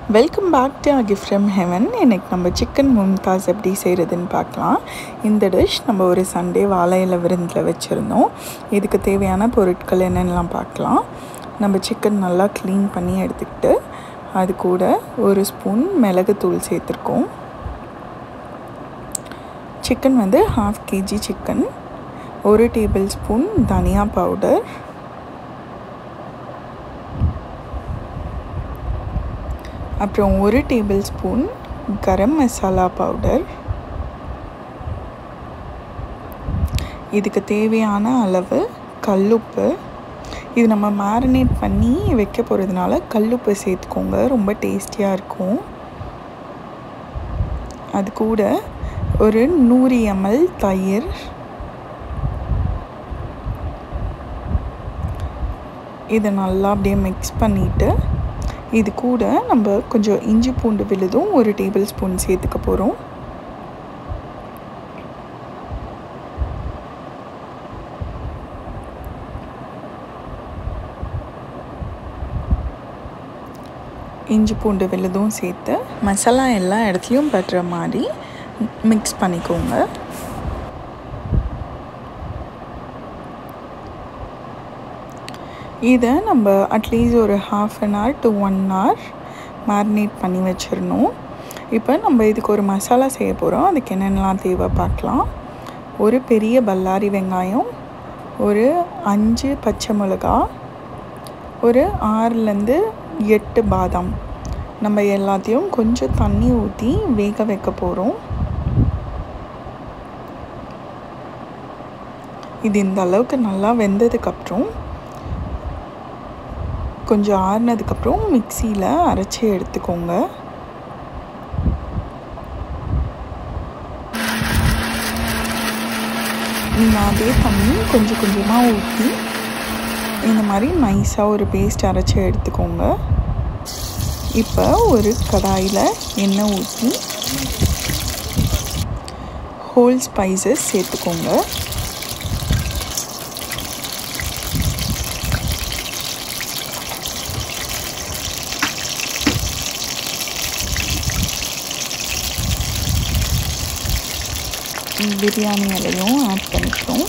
welcome back to a gift from heaven இன்னைக்கு நம்ம chicken Mumtaz எப்படி செய்கிறதுன்னு பார்க்கலாம் இந்த டிஷ் நம்ம ஒரு சண்டே வாழை இலை விருந்தில் வச்சுருந்தோம் இதுக்கு தேவையான பொருட்கள் என்னென்னலாம் பார்க்கலாம் நம்ம சிக்கன் நல்லா க்ளீன் பண்ணி எடுத்துக்கிட்டு அது கூட ஒரு ஸ்பூன் மிளகுத்தூள் சேர்த்துருக்கோம் சிக்கன் வந்து ஹாஃப் கேஜி சிக்கன் ஒரு டேபிள் ஸ்பூன் தனியா பவுடர் அப்புறம் ஒரு table spoon garam masala powder இதுக்கு தேவையான அளவு கல்லுப்பு இது நம்ம மேரினேட் பண்ணி வைக்க போகிறதுனால கல்லுப்பு சேர்த்துக்கோங்க ரொம்ப டேஸ்டியாக இருக்கும் அது கூட ஒரு நூறு எம்எல் தயிர் இதை நல்லா அப்படியே மிக்ஸ் பண்ணிவிட்டு இது கூட நம்ம கொஞ்சம் இஞ்சி பூண்டு விழுதும் ஒரு டேபிள் ஸ்பூன் சேர்த்துக்க போகிறோம் இஞ்சி பூண்டு விழுதும் சேர்த்து மசாலா எல்லா இடத்துலையும் பட்டுற மாதிரி மிக்ஸ் பண்ணிக்கோங்க இதை நம்ம அட்லீஸ்ட் ஒரு half an hour to one hour marinate பண்ணி வச்சிடணும் இப்போ நம்ம இதுக்கு ஒரு மசாலா செய்ய போகிறோம் அதுக்கு என்னென்னலாம் தேவை பார்க்கலாம் ஒரு பெரிய பல்லாரி வெங்காயம் ஒரு அஞ்சு பச்சை மிளகா ஒரு ஆறுலேருந்து எட்டு பாதாம் நம்ம எல்லாத்தையும் கொஞ்சம் தண்ணி ஊற்றி வேக வைக்க போகிறோம் இது இந்த அளவுக்கு நல்லா வெந்ததுக்கப்புறம் கொஞ்சம் ஆறுனதுக்கப்புறம் மிக்சியில் அரைச்சி எடுத்துக்கோங்க நீங்கள் அதே தண்ணி கொஞ்சம் கொஞ்சமாக ஊற்றி இந்த மாதிரி நைஸாக ஒரு பேஸ்ட் அரைச்சி எடுத்துக்கோங்க இப்போ ஒரு கடாயில் எண்ணெய் ஊற்றி ஹோல் ஸ்பைசஸ் சேர்த்துக்கோங்க பிரியாணி இலையும் ஆட் பண்ணிக்கிறோம்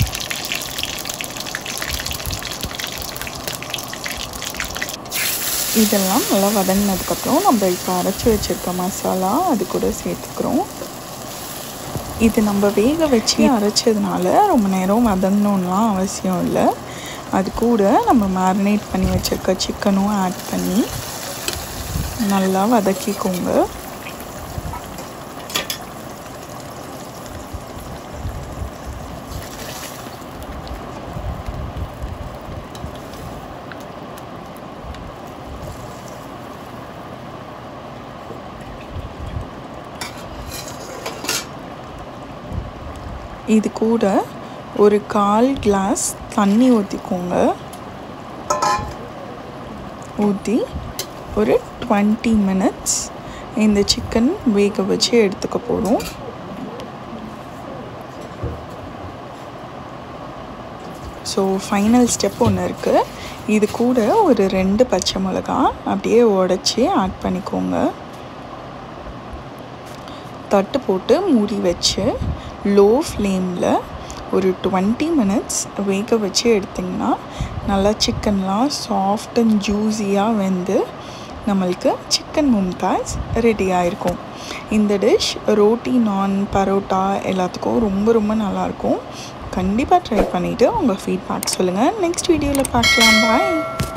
இதெல்லாம் நல்லா வதங்கினதுக்கப்புறம் நம்ம இப்போ அரைச்சி வச்சுருக்க மசாலா அது கூட சேர்த்துக்கிறோம் இது நம்ம வேக வச்சு அரைச்சதுனால ரொம்ப நேரம் வதங்கணும்லாம் அவசியம் இல்லை அது கூட நம்ம மேரினேட் பண்ணி வச்சுருக்க சிக்கனும் ஆட் பண்ணி நல்லா வதக்கிக்கோங்க இது கூட ஒரு கால் கிளாஸ் தண்ணி ஊற்றிக்கோங்க ஊற்றி ஒரு டுவெண்ட்டி மினிட்ஸ் இந்த சிக்கன் வேக வச்சு எடுத்துக்க போகிறோம் ஸோ ஃபைனல் ஸ்டெப் ஒன்று இருக்குது இது கூட ஒரு ரெண்டு பச்சை மிளகா அப்படியே உடச்சி ஆட் பண்ணிக்கோங்க தட்டு போட்டு மூடி வச்சு லோ ஃப்ளேமில் ஒரு டுவெண்ட்டி மினிட்ஸ் வேக வச்சு எடுத்திங்கன்னா நல்லா சிக்கன்லாம் சாஃப்ட் அண்ட் ஜூஸியாக வெந்து நம்மளுக்கு சிக்கன் மும்தாஸ் ரெடி ஆகிருக்கும் இந்த டிஷ் ரோட்டி நான் பரோட்டா எல்லாத்துக்கும் ரொம்ப ரொம்ப நல்லாயிருக்கும் கண்டிப்பாக ட்ரை பண்ணிவிட்டு உங்கள் ஃபீட்பேக் சொல்லுங்கள் நெக்ஸ்ட் வீடியோவில் பார்க்கலாம் பாய்